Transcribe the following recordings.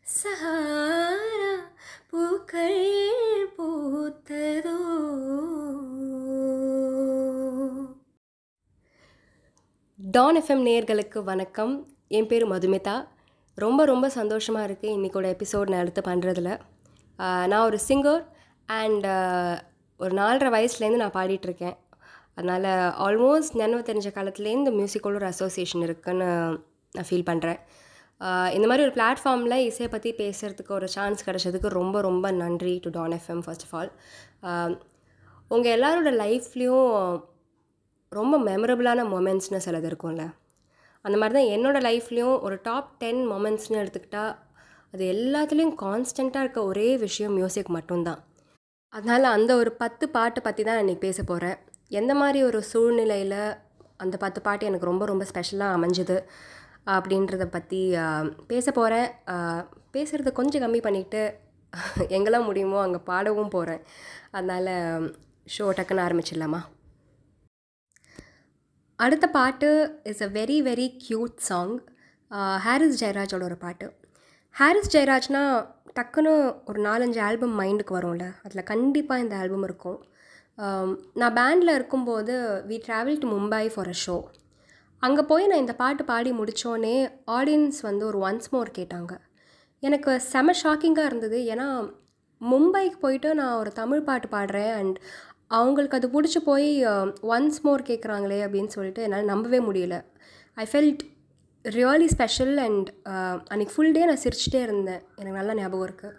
சஹாரா பூக்கள் பூத்ததோ Don FM நேயர்களுக்கு வணக்கம் என் பேர் மதுமிதா ரொம்ப ரொம்ப சந்தோஷமாக இருக்குது இன்றைக்கோட எபிசோட் நான் எடுத்து பண்ணுறதுல நான் ஒரு சிங்கர் அண்ட் ஒரு நாலரை வயசுலேருந்து நான் பாடிட்டுருக்கேன் அதனால் ஆல்மோஸ்ட் நினைவு தெரிஞ்ச காலத்துலேருந்து மியூசிக்கோட ஒரு அசோசியேஷன் இருக்குன்னு நான் ஃபீல் பண்ணுறேன் இந்த மாதிரி ஒரு பிளாட்ஃபார்மில் இசையை பற்றி பேசுகிறதுக்கு ஒரு சான்ஸ் கிடச்சதுக்கு ரொம்ப ரொம்ப நன்றி to Don FM first of all உங்கள் எல்லாரோட லைஃப்லேயும் ரொம்ப மெமரபுளான மொமெண்ட்ஸ்னு சிலது இருக்கும்ல அந்த மாதிரி தான் என்னோடய லைஃப்லேயும் ஒரு டாப் டென் மொமெண்ட்ஸ்னு எடுத்துக்கிட்டால் அது எல்லாத்துலேயும் கான்ஸ்டண்ட்டாக இருக்க ஒரே விஷயம் மியூசிக் மட்டும்தான் அதனால் அந்த ஒரு பத்து பாட்டை பற்றி தான் இன்றைக்கி பேச போகிறேன் எந்த மாதிரி ஒரு சூழ்நிலையில் அந்த பத்து பாட்டு எனக்கு ரொம்ப ரொம்ப ஸ்பெஷலாக அமைஞ்சுது அப்படின்றத பற்றி பேச போகிறேன் பேசுகிறத கொஞ்சம் கம்மி பண்ணிவிட்டு எங்கெல்லாம் முடியுமோ அங்கே பாடவும் போகிறேன் அதனால் ஷோ டக்குன்னு ஆரம்பிச்சிடலாமா அடுத்த பாட்டு is a very very cute song Harris ஜெயராஜோட ஒரு பாட்டு ஹாரிஸ் ஜெயராஜ்னா டக்குன்னு ஒரு நாலஞ்சு ஆல்பம் மைண்டுக்கு வரும்ல அதில் கண்டிப்பாக இந்த ஆல்பம் இருக்கும் நான் பேண்டில் இருக்கும்போது we travel to Mumbai for a show அங்கே போய் நான் இந்த பாட்டு பாடி முடித்தோடனே ஆடியன்ஸ் வந்து ஒரு ஒன்ஸ் மோர் கேட்டாங்க எனக்கு செம ஷாக்கிங்காக இருந்தது ஏன்னா மும்பைக்கு போயிட்டு நான் ஒரு தமிழ் பாட்டு பாடுறேன் அண்ட் அவங்களுக்கு அது பிடிச்சி போய் ஒன்ஸ் மோர் கேட்குறாங்களே அப்படின்னு சொல்லிட்டு என்னால் நம்பவே முடியல I felt really special and அன்றைக்கி ஃபுல் டே நான் சிரிச்சிட்டே இருந்தேன் எனக்கு நல்லா ஞாபகம் இருக்குது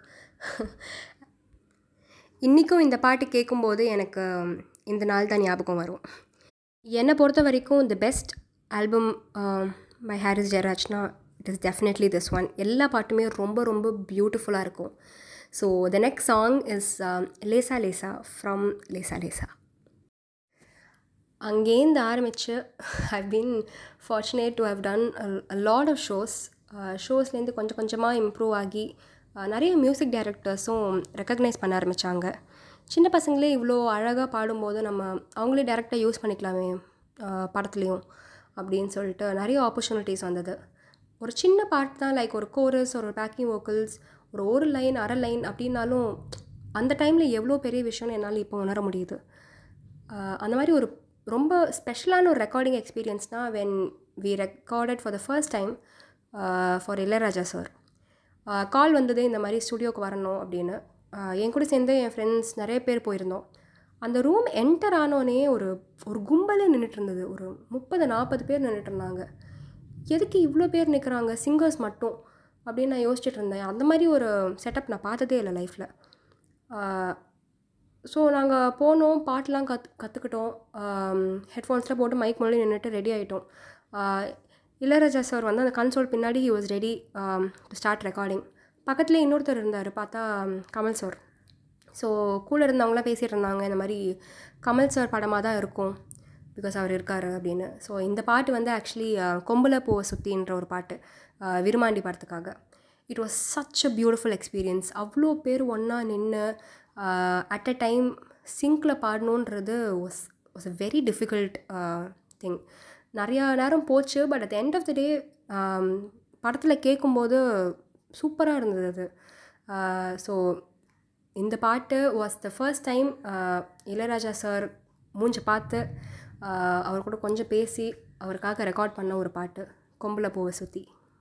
இன்றைக்கும் இந்த பாட்டு கேட்கும்போது எனக்கு இந்த நாள் தான் ஞாபகம் வரும் என்னை பொறுத்த வரைக்கும் the best album by Harris ஜெயராஜ்னா it is definitely this one எல்லா பாட்டுமே ரொம்ப ரொம்ப பியூட்டிஃபுல்லாக இருக்கும் so the next song is Lesa Lesa from Lesa Lesa அங்கேருந்து ஆரம்பித்து I been fortunate to have done lot of shows ஷோஸ்லேருந்து கொஞ்சம் கொஞ்சமாக இம்ப்ரூவ் ஆகி நிறைய மியூசிக் டைரக்டர்ஸும் ரெக்கக்னைஸ் பண்ண ஆரம்பித்தாங்க சின்ன பசங்களே இவ்வளோ அழகாக பாடும்போது நம்ம அவங்களே டேரெக்டாக யூஸ் பண்ணிக்கலாமே படத்துலேயும் அப்படின்னு சொல்லிட்டு நிறைய ஆப்பர்ச்சுனிட்டிஸ் வந்தது ஒரு சின்ன பார்ட் தான் லைக் ஒரு கோரஸ் ஒரு பேக்கிங் வோக்கல்ஸ் ஒரு ஒரு லைன் அரை லைன் அப்படின்னாலும் அந்த டைமில் எவ்வளோ பெரிய விஷயம்னு என்னால் இப்போ உணர முடியுது அந்த மாதிரி ஒரு ரொம்ப ஸ்பெஷலான ஒரு ரெக்கார்டிங் எக்ஸ்பீரியன்ஸ்னால் when we recorded for the first time for Ilaiyaraaja sir call வந்தது இந்த மாதிரி ஸ்டுடியோக்கு வரணும் அப்படின்னு என் கூட சேர்ந்து என் ஃப்ரெண்ட்ஸ் நிறைய பேர் போயிருந்தோம் அந்த ரூம் என்டர் ஆனோடனே ஒரு ஒரு கும்பலே நின்றுட்டு இருந்தது ஒரு முப்பது நாற்பது பேர் நின்றுட்டு இருந்தாங்க எதுக்கு இவ்வளோ பேர் நிற்கிறாங்க சிங்கர்ஸ் மட்டும் அப்படின்னு நான் யோசிச்சுட்டு இருந்தேன் அந்த மாதிரி ஒரு செட்டப் நான் பார்த்ததே இல்லை லைஃப்பில் ஸோ நாங்கள் போனோம் பாட்டெலாம் கத் கற்றுக்கிட்டோம் ஹெட்ஃபோன்ஸ்லாம் போட்டு மைக் முன்னாடி நின்றுட்டு ரெடி ஆகிட்டோம் இளையராஜா சார் வந்து அந்த கன்சோல் பின்னாடி he was ready to start recording பக்கத்துலேயே இன்னொருத்தர் இருந்தார் பார்த்தா கமல் சார் ஸோ கூட இருந்தவங்களாம் பேசிகிட்டு இருந்தாங்க இந்த மாதிரி கமல் சார் படமாக தான் இருக்கும் பிகாஸ் அவர் இருக்கார் அப்படின்னு ஸோ இந்த பாட்டு வந்து ஆக்சுவலி கொம்புல பூவை சுற்றின்ற ஒரு பாட்டு விருமாண்டி படத்துக்காக it was such a beautiful experience அவ்வளோ பேர் ஒன்றா நின்று அட் அ டைம் சிங்கில் பாடணுன்றது was was a very difficult thing நிறையா நேரம் போச்சு but at end of the day படத்தில் கேட்கும்போது சூப்பராக இருந்தது அது ஸோ இந்த பாட்டு was the first time Ilaiyaraaja sir மூஞ்ச பார்த்து அவர் கூட கொஞ்சம் பேசி அவருக்காக ரெக்கார்ட் பண்ண ஒரு பாட்டு கொம்பில் பூவை சுற்றி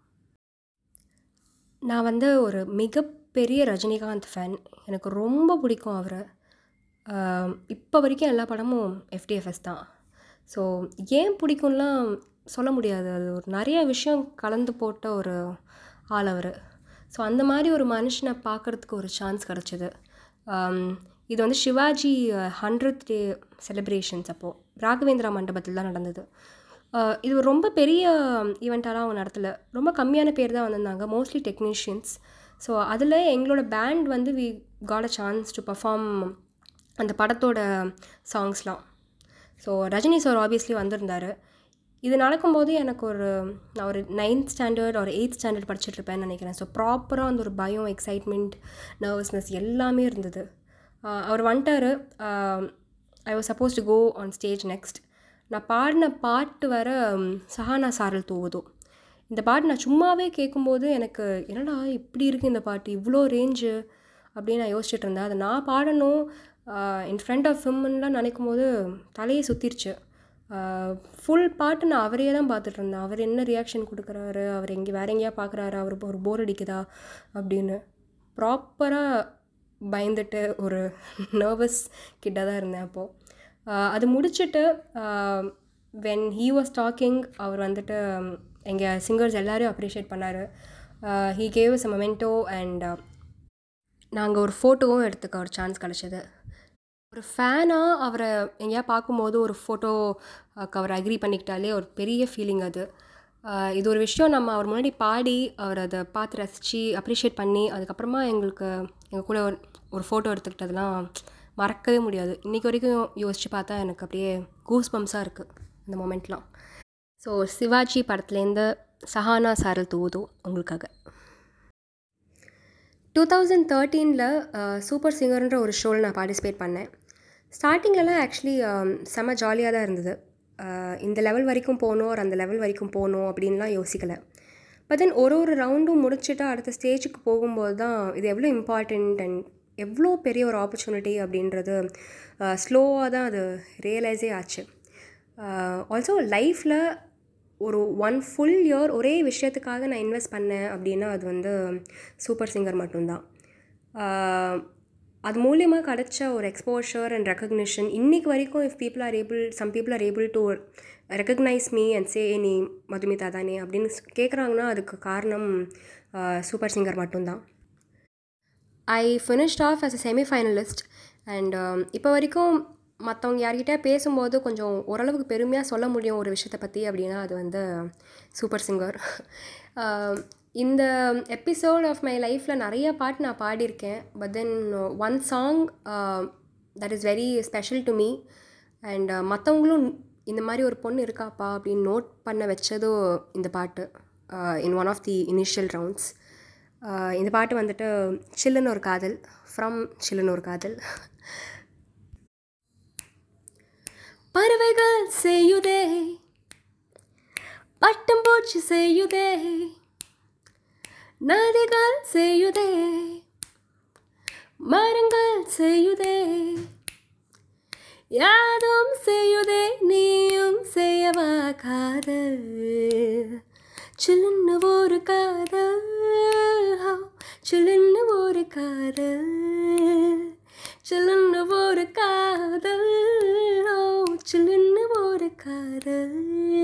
நான் வந்து ஒரு மிகப்பெரிய ரஜினிகாந்த் ஃபேன் எனக்கு ரொம்ப பிடிக்கும் அவரை இப்போ வரைக்கும் எல்லா படமும் எஃப்டிஎஃப்எஸ் தான் ஸோ ஏன் பிடிக்கும்லாம் சொல்ல முடியாது அது ஒரு நிறைய விஷயம் கலந்து போட்ட ஒரு ஆள் அவர் ஸோ அந்த மாதிரி ஒரு மனுஷனை பார்க்குறதுக்கு ஒரு சான்ஸ் கிடச்சிது இது வந்து சிவாஜி ஹண்ட்ரட் டே செலிப்ரேஷன்ஸ் அப்போது ராகவேந்திரா மண்டபத்தில் தான் நடந்தது இது ரொம்ப பெரிய ஈவெண்ட்டாலாம் அவங்க நடத்தலை ரொம்ப கம்மியான பேர் தான் வந்திருந்தாங்க மோஸ்ட்லி டெக்னீஷியன்ஸ் ஸோ அதில் எங்களோட பேண்ட் வந்து we got a chance to perform அந்த படத்தோட சாங்ஸ்லாம் ஸோ ரஜினி சார் ஆப்வியஸ்லி வந்திருந்தார் இது நடக்கும்போது எனக்கு ஒரு நான் ஒரு நைன்த் ஸ்டாண்டர்ட் ஒரு எயித் ஸ்டாண்டர்ட் படிச்சுட்ருப்பேன்னு நினைக்கிறேன் ஸோ ப்ராப்பராக அந்த ஒரு பயம் எக்ஸைட்மெண்ட் நர்வஸ்னஸ் எல்லாமே இருந்தது அவர் வந்துட்டார் I was suppose to go on stage next நான் பாடின பாட்டு வர சஹானா சாரல் தூவுதோ இந்த பாட்டு நான் சும்மாவே கேட்கும்போது எனக்கு என்னடா இப்படி இருக்குது இந்த பாட்டு இவ்வளோ ரேஞ்சு அப்படின்னு நான் யோசிச்சுட்டு இருந்தேன் அதை நான் பாடணும் இன் ஃப்ரண்ட் ஆஃப் ஃபிம்லாம் நினைக்கும் போது தலையே சுற்றிருச்சு ஃபுல் பாட்டு நான் அவரையே தான் பார்த்துட்டு இருந்தேன் அவர் என்ன ரியாக்ஷன் கொடுக்குறாரு அவர் எங்கே வேற எங்கேயா பார்க்குறாரு அவர் ஒரு போர் அடிக்குதா அப்படின்னு ப்ராப்பராக பயந்துட்டு ஒரு நர்வஸ் கிட்ட தான் இருந்தேன் அப்போது அது முடிச்சுட்டு வென் ஹீ வாஸ் டாக்கிங் அவர் வந்துட்டு எங்கள் சிங்கர்ஸ் எல்லோரையும் அப்ரிஷியேட் பண்ணார் he gave a memento and நாங்கள் ஒரு ஃபோட்டோவும் எடுத்துக்க ஒரு சான்ஸ் கிடச்சிது ஒரு ஃபேனாக அவரை எங்கேயா பார்க்கும்போது ஒரு ஃபோட்டோ அவர் அக்ரி பண்ணிக்கிட்டாலே ஒரு பெரிய ஃபீலிங் அது இது ஒரு விஷயம் நம்ம அவர் முன்னாடி பாடி அவர் அதை பார்த்து ரசித்து அப்ரிஷியேட் பண்ணி அதுக்கப்புறமா எங்களுக்கு எங்கள் கூட ஒரு ஒரு ஃபோட்டோ எடுத்துக்கிட்டதெல்லாம் மறக்கவே முடியாது இன்றைக்கி வரைக்கும் யோசித்து பார்த்தா எனக்கு அப்படியே கூஸ் பம்ஸாக இருக்குது இந்த மொமெண்ட்லாம் ஸோ சிவாஜி படத்துலேருந்து சஹானா சாரல் தூதோ உங்களுக்காக டூ தௌசண்ட் தேர்ட்டீனில் சூப்பர் சிங்கர்ன்ற ஒரு ஷோவில் நான் பார்ட்டிசிபேட் பண்ணேன் ஸ்டார்டிங்லலாம் ஆக்சுவலி செம்ம ஜாலியாக தான் இருந்தது இந்த லெவல் வரைக்கும் போகணும் ஒரு அந்த லெவல் வரைக்கும் போகணும் அப்படின்லாம் யோசிக்கலை பட் தென் ஒரு ஒரு ரவுண்டும் முடிச்சுட்டு அடுத்த ஸ்டேஜுக்கு போகும்போது தான் இது எவ்வளோ இம்பார்ட்டண்ட் அண்ட் எவ்வளோ பெரிய ஒரு ஆப்பர்ச்சுனிட்டி அப்படின்றது ஸ்லோவாக தான் அது ரியலைஸே ஆச்சு ஆல்சோ லைஃப்பில் ஒரு ஒன் ஃபுல் இயர் ஒரே விஷயத்துக்காக நான் இன்வெஸ்ட் பண்ணேன் அப்படின்னா அது வந்து சூப்பர் சிங்கர் மட்டும்தான் அது மூலியமாக கிடச்ச ஒரு எக்ஸ்போஷர் அண்ட் ரெக்கக்னிஷன் இன்றைக்கு வரைக்கும் if people are able some people are able to recognize me and say நீ மதுமிதா தானே அப்படின்னு கேட்குறாங்கன்னா அதுக்கு காரணம் சூப்பர் சிங்கர் மட்டும்தான் I finished off as a semi finalist and இப்போ வரைக்கும் மற்றவங்க யார்கிட்ட பேசும்போது கொஞ்சம் ஓரளவுக்கு பெருமையாக சொல்ல முடியும் ஒரு விஷயத்தை பற்றி அப்படின்னா அது வந்து சூப்பர் சிங்கர் இந்த எபிசோட் ஆஃப் மை லைஃப்பில் நிறைய பாட்டு நான் பாடியிருக்கேன் but then one song that is very special to me and மற்றவங்களும் இந்த மாதிரி ஒரு பொண்ணு இருக்காப்பா அப்படின்னு நோட் பண்ண வச்சதும் இந்த பாட்டு in one of the initial rounds இந்த பாட்டு வந்துட்டு சில்லுன்னு ஒரு காதல் ஃப்ரம் சில்லுன்னு ஒரு காதல் பறவைகள் செய்யுதே பட்டம் பூச்சி செய்யுதே நதிகள் செய்யுதே மரங்கள் செய்யுதே யாதும் செய்யுதே நீயும் செய்யவா காதல் சில்லுன்னு ஒரு காதல் சில்லுன்னு ஒரு காதல் சில்லுன்னு ஒரு காதல் சில்லுன்னு ஒரு காதல்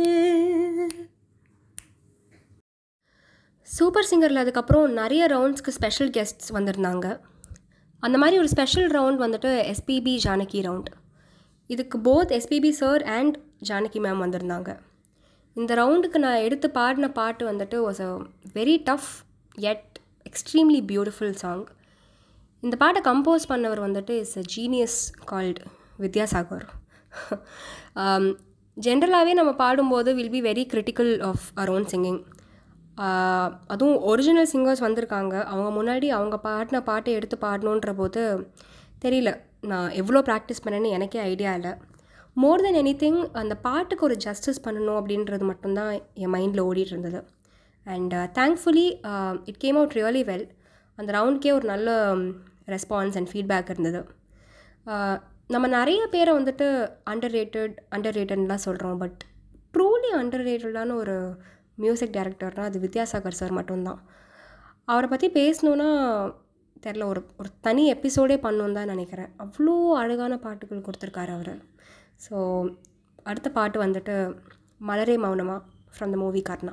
சூப்பர் சிங்கரில் அதுக்கப்புறம் நிறைய ரவுண்ட்ஸ்க்கு ஸ்பெஷல் கெஸ்ட்ஸ் வந்திருந்தாங்க அந்த மாதிரி ஒரு ஸ்பெஷல் ரவுண்ட் வந்துட்டு எஸ்பிபி ஜானகி ரவுண்ட் இதுக்கு both SPB sir and Janaki ma'am வந்திருந்தாங்க இந்த ரவுண்டுக்கு நான் எடுத்து பாடின பாட்டு வந்துட்டு was a very tough and extremely beautiful song இந்த பாட்டை கம்போஸ் பண்ணவர் வந்துட்டு is a genius called Vidyasagar ஜென்ரலாகவே நம்ம பாடும்போது will be very critical of அவர் ஓன் சிங்கிங் அதுவும் ஒரிஜினல் சிங்கர்ஸ் வந்திருக்காங்க அவங்க முன்னாடி அவங்க பாடின பாட்டை எடுத்து பாடணுன்ற போது தெரியல நான் எவ்வளோ ப்ராக்டிஸ் பண்ணேன்னு எனக்கே ஐடியா இல்லை மோர் தென் எனி திங் அந்த பாட்டுக்கு ஒரு ஜஸ்டிஸ் பண்ணணும் அப்படின்றது மட்டும்தான் என் மைண்டில் ஓடிட்டு இருந்தது and thankfully it came out really well அந்த ரவுண்ட்கே ஒரு நல்ல ரெஸ்பான்ஸ் அண்ட் ஃபீட்பேக் இருந்தது நம்ம நிறைய பேரை வந்துட்டு அண்டர் ரேட்டட் அண்டர் ரேட்டட்லாம் சொல்கிறோம் பட் ட்ரூலி அண்டர் ரேட்டடான ஒரு மியூசிக் டைரக்டர்னால் அது வித்யாசாகர் சார் மட்டும்தான் அவரை பற்றி பேசணுன்னா தெரில ஒரு ஒரு தனி எபிசோடே பண்ணணும் தான் நினைக்கிறேன் அவ்வளோ அழகான பாட்டுகள் கொடுத்துருக்காரு அவர் ஸோ அடுத்த பாட்டு வந்துட்டு மலரே மௌனமா ஃப்ரம் த மூவி கர்ணா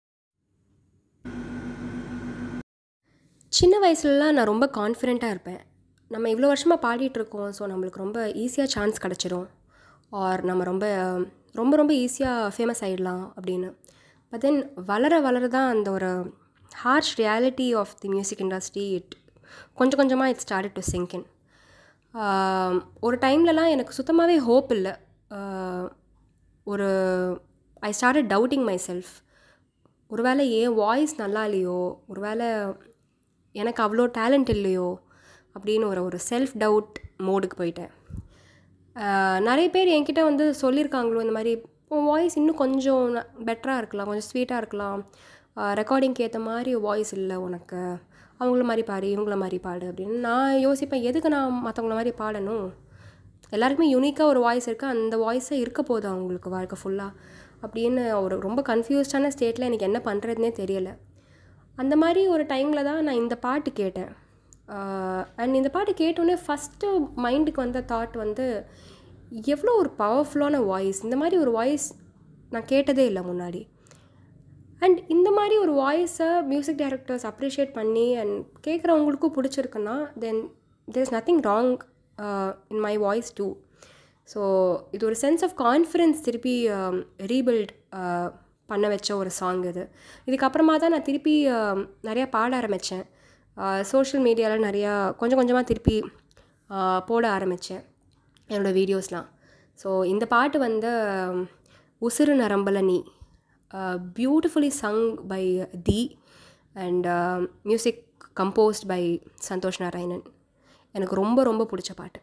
சின்ன வயசுலலாம் நான் ரொம்ப கான்ஃபிடெண்ட்டாக இருப்பேன் நம்ம இவ்வளோ வருஷமாக பாடிட்டுருக்கோம் ஸோ நம்மளுக்கு ரொம்ப ஈஸியாக சான்ஸ் கிடச்சிரும் ஆர் நம்ம ரொம்ப ரொம்ப ரொம்ப ஈஸியாக ஃபேமஸ் ஆகிடலாம் அப்படின்னு பட் தென் வளர வளர தான் அந்த ஒரு harsh reality of the music industry it கொஞ்சம் கொஞ்சமாக இட் ஸ்டார்ட் டு சிங்கின் ஒரு டைம்லலாம் எனக்கு சுத்தமாகவே ஹோப் இல்லை ஒரு I start doubting myself ஒருவேளை ஏன் வாய்ஸ் நல்லா இல்லையோ ஒருவேளை எனக்கு அவ்வளோ டேலண்ட் இல்லையோ அப்படின்னு ஒரு ஒரு செல்ஃப் டவுட் மோடுக்கு போயிட்டேன் நிறைய பேர் என்கிட்ட வந்து சொல்லியிருக்காங்களோ இந்த மாதிரி உன் வாய்ஸ் இன்னும் கொஞ்சம் பெட்டராக இருக்கலாம் கொஞ்சம் ஸ்வீட்டாக இருக்கலாம் ரெக்கார்டிங்க்கு ஏற்ற மாதிரி வாய்ஸ் இல்லை உனக்கு அவங்கள மாதிரி பாடு இவங்கள மாதிரி பாடு அப்படின்னு நான் யோசிப்பேன் எதுக்கு நான் மற்றவங்கள மாதிரி பாடணும் எல்லாருக்குமே யூனிக்காக ஒரு வாய்ஸ் இருக்குது அந்த வாய்ஸே இருக்க போகுது அவங்களுக்கு வாழ்க்கை ஃபுல்லாக அப்படின்னு ஒரு ரொம்ப கன்ஃபியூஸ்டான ஸ்டேட்டில் எனக்கு என்ன பண்ணுறதுனே தெரியலை அந்த மாதிரி ஒரு டைமில் தான் நான் இந்த பாட்டு கேட்டேன் அண்ட் இந்த பாட்டு கேட்டோன்னே ஃபஸ்ட்டு மைண்டுக்கு வந்த தாட் வந்து எவ்வளோ ஒரு பவர்ஃபுல்லான வாய்ஸ் இந்த மாதிரி ஒரு வாய்ஸ் நான் கேட்டதே இல்லை முன்னாடி அண்ட் இந்த மாதிரி ஒரு வாய்ஸை மியூசிக் டைரக்டர்ஸ் அப்ரிஷியேட் பண்ணி அண்ட் கேட்குறவங்களுக்கும் பிடிச்சிருக்குன்னா then there is nothing wrong in my voice too so இது ஒரு சென்ஸ் ஆஃப் கான்ஃபிடென்ஸ் திருப்பி ரீபில்ட் பண்ண வச்ச ஒரு சாங் இது இதுக்கப்புறமா தான் நான் திருப்பி நிறையா பாட ஆரம்பித்தேன் சோஷியல் மீடியாவில் நிறையா கொஞ்சம் கொஞ்சமாக திருப்பி போட ஆரம்பித்தேன் என்னோடய வீடியோஸ்லாம் ஸோ இந்த பாட்டு வந்து உசுறு நரம்பல நீ beautifully sung by the and music composed by Santhosh Narayanan எனக்கு ரொம்ப ரொம்ப பிடிச்ச பாட்டு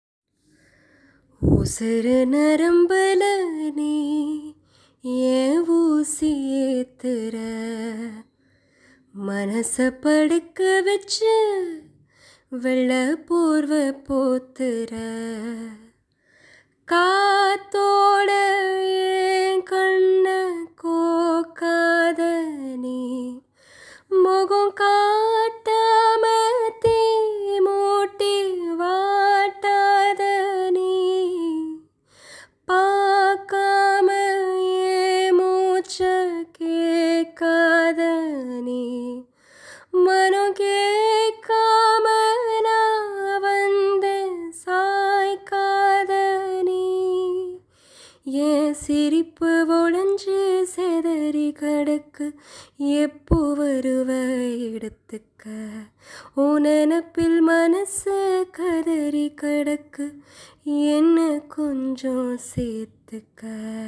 உசுறு நரம்பல நீ ஏன் ஊசி ஏத்துற மனச படுக்க வச்சு வெள்ள போர்வ போத்துற காத்தோட என் கண்ண கோக்காத நீ முகம் காட்டாம தீ மூட்டி வாட்டாத நீ பார்க்காம ஏ மூச்ச கேட்காத நீ மனம் கேட்காம நான் வந்து சாய்க்காத நீ என் சிரிப்பு ஒளிஞ்சு செதறி கிடக்கு எப்போ வருவ எடுத்துக்க உனப்பில் மனசு கதறி கிடக்கு என்ன கொஞ்சம் சேர்த்துக்க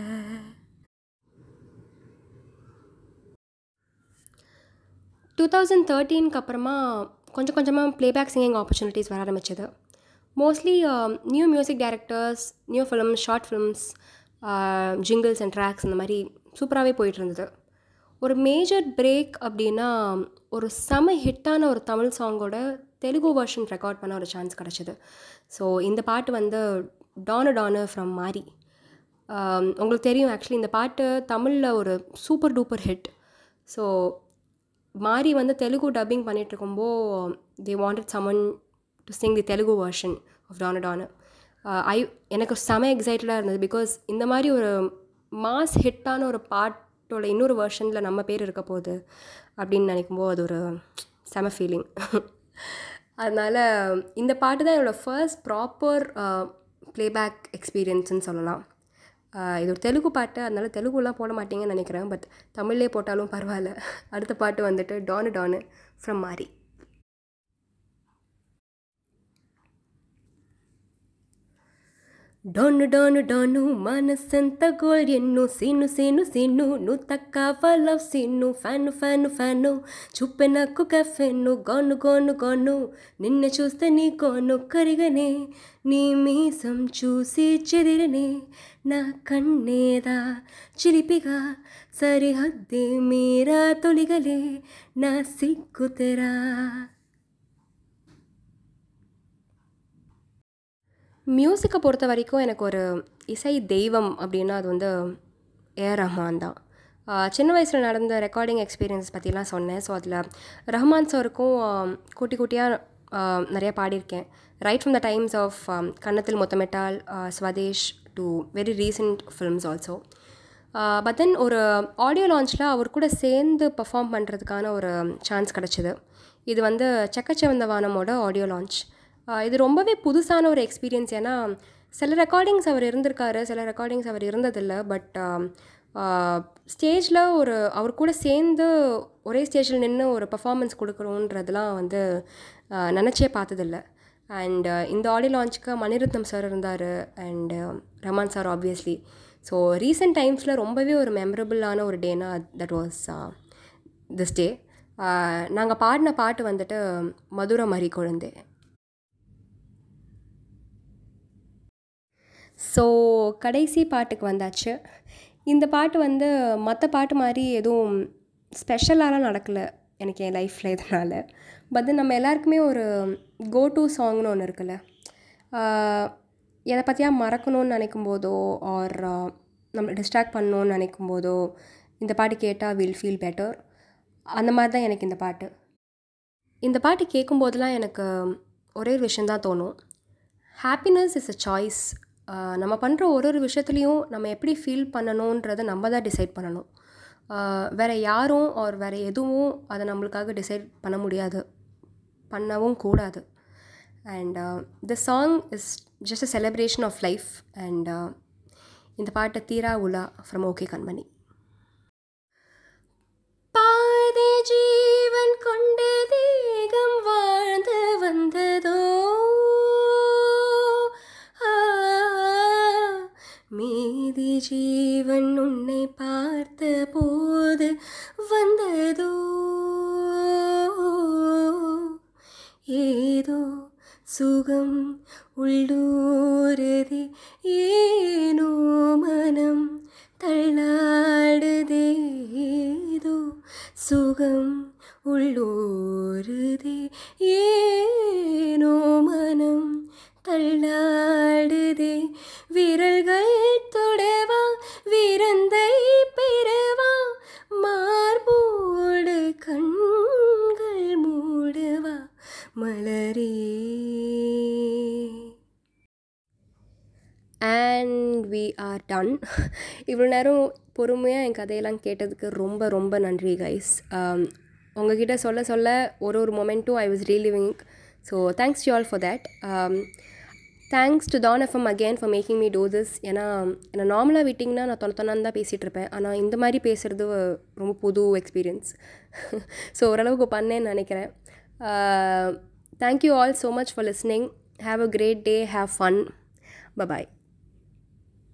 டூ தௌசண்ட் தேர்ட்டீனுக்கு அப்புறமா கொஞ்சம் கொஞ்சமாக ப்ளேபேக் சிங்கிங் ஆப்பர்ச்சுனிட்டிஸ் வர ஆரம்பிச்சது mostly new music directors new films short films jingles and tracks இந்த மாதிரி சூப்பராகவே போயிட்டு இருந்தது ஒரு மேஜர் பிரேக் அப்படின்னா ஒரு செம ஹிட்டான ஒரு தமிழ் சாங்கோட தெலுங்கு வெர்ஷன் ரெக்கார்ட் பண்ண ஒரு சான்ஸ் கிடச்சிது ஸோ இந்த பாட்டு வந்து டானு டானு ஃப்ரம் மாரி உங்களுக்கு தெரியும் ஆக்சுவலி இந்த பாட்டு தமிழில் ஒரு சூப்பர் டூப்பர் ஹிட் ஸோ மாரி வந்து தெலுங்கு டப்பிங் பண்ணிகிட்டு இருக்கும்போ they wanted someone to sing the Telugu version of டானு டானு ஐ எனக்கு செம எக்ஸைட்டடாக இருந்தது பிகாஸ் இந்த மாதிரி ஒரு மாஸ் ஹிட்டான ஒரு பாட்டோட இன்னொரு வெர்ஷனில் நம்ம பேர் இருக்க போகுது அப்படின்னு நினைக்கும்போது அது ஒரு செம ஃபீலிங் அதனால் இந்த பாட்டு தான் என்னோடய ஃபர்ஸ்ட் ப்ராப்பர் ப்ளேபேக் எக்ஸ்பீரியன்ஸ்னு சொல்லலாம் இது ஒரு தெலுங்கு பாட்டு அதனால தெலுங்குலாம் போட மாட்டீங்கன்னு நினைக்கிறேன் பட் தமிழ்லே போட்டாலும் பரவாயில்ல அடுத்த பாட்டு வந்துட்டு டானு டானு ஃப்ரம் மாரி ಡೊಣ್ಣು ಡೊಣ್ಣು ಡೊಣ್ಣು ಮನಸ್ಸಂತ ಗೋಲ್ ಎನ್ನು ಸೀನು ಸೀನು ಸೀನು ನು ತಕ್ಕ love scene fan fan fan చూపె నాకు కఫెన్ను గోను గోను గోను నిన్ను చూస్తే నీ గోను కరిగనే నీ మీసం చూసి చెదిరనే నా కన్నేదా చిలిపిగా సరిహద్దే మీరా తొలిగలే నా సిగ్గుతెరా மியூசிக்கை பொறுத்த வரைக்கும் எனக்கு ஒரு இசை தெய்வம் அப்படின்னா அது வந்து ஏஆர் ரஹ்மான் தான் சின்ன வயசில் நடந்த ரெக்கார்டிங் எக்ஸ்பீரியன்ஸ் பற்றிலாம் சொன்னேன் ஸோ அதில் ரஹ்மான் சாருக்கும் குட்டி குட்டியாக நிறையா பாடியிருக்கேன் right from the times of Kannathil Muthamittal Swades to very recent films also but then ஒரு ஆடியோ லான்ச்சில் அவர் கூட சேர்ந்து பர்ஃபார்ம் பண்ணுறதுக்கான ஒரு சான்ஸ் கிடச்சிது இது வந்து செக்கச்சவந்த வானமோட ஆடியோ லான்ச் இது ரொம்பவே புதுசான ஒரு எக்ஸ்பீரியன்ஸ் ஏன்னா சில ரெக்கார்டிங்ஸ் அவர் இருந்திருக்காரு சில ரெக்கார்டிங்ஸ் அவர் இருந்ததில்லை பட் ஸ்டேஜில் ஒரு அவர் கூட சேர்ந்து ஒரே ஸ்டேஜில் நின்று ஒரு பர்ஃபார்மன்ஸ் கொடுக்குறோன்றதுலாம் வந்து நினச்சே பார்த்ததில்ல அண்ட் இந்த ஆடியோ லான்ச்சுக்கு மணிரத்னம் சார் இருந்தார் and Rahman sir obviously so recent டைம்ஸில் ரொம்பவே ஒரு மெமரபுளான ஒரு டேனா தட் வாஸ் திஸ் டே நாங்கள் பாடின பாட்டு வந்துட்டு மதுரை மறி குழந்தை ஸோ கடைசி பாட்டுக்கு வந்தாச்சு இந்த பாட்டு வந்து மற்ற பாட்டு மாதிரி எதுவும் ஸ்பெஷலாலாம் நடக்கலை எனக்கு என் லைஃப்பில் இதனால் பட் நம்ம எல்லாருக்குமே ஒரு கோ டு சாங்னு ஒன்று இருக்குல்ல ஆஹ் எதை பற்றியா மறக்கணும்னு நினைக்கும் போதோ ஆர் நம்மளை டிஸ்ட்ராக்ட் பண்ணணும்னு நினைக்கும் போதோ இந்த பாட்டு கேட்டால் வில் ஃபீல் பெட்டர் அந்த மாதிரி தான் எனக்கு இந்த பாட்டு இந்த பாட்டு கேட்கும்போதெல்லாம் எனக்கு ஒரே ஒரு விஷயந்தான் தோணும் ஹாப்பினஸ் இஸ் அ சாய்ஸ் நம்ம பண்ணுற ஒரு ஒரு விஷயத்துலையும் நம்ம எப்படி ஃபீல் பண்ணணுன்றதை நம்ம தான் டிசைட் பண்ணணும் வேறு யாரும் ஆர் வேறு எதுவும் அதை நம்மளுக்காக டிசைட் பண்ண முடியாது பண்ணவும் கூடாது and the song is just a celebration of life and இந்த பாட்டை தீரா உலா ஃப்ரம் ஓகே கண்மணி பாதி ஜீவன் கொண்ட தேகம் வாழ்ந்து வந்ததோ ஆ, மீதி ஜீவன் உன்னை பார்த்த போது வந்ததோ ஏதோ சுகம் உள்ளூரதே ஏனோ மனம் தள்ளாடுதே ஏதோ சுகம் உள்ளூருதே ஏனோ மனம் தள்ளாடுதே விரல்கள் தொடவா விருந்தை பெறவா மார்போடு கண்கள் மூடவா மலரே அண்ட் வி ஆர் டன் இவ்வளோ நேரம் பொறுமையாக என் கதையெல்லாம் கேட்டதுக்கு ரொம்ப ரொம்ப நன்றி கைஸ் உங்ககிட்ட சொல்ல சொல்ல ஒரு ஒரு மொமெண்ட்டும் I was reliving so thanks to all for that thanks to Don FM again for making me do this ஏன்னா என்னை நார்மலாக விட்டிங்கன்னா நான் தொலை தொண்ணாந்து தான் பேசிகிட்டு இருப்பேன் ஆனால் இந்த மாதிரி பேசுகிறது ரொம்ப புது எக்ஸ்பீரியன்ஸ் ஸோ ஓரளவுக்கு பண்ணேன்னு நினைக்கிறேன் thank you all so much for listening have a great day have fun bye bye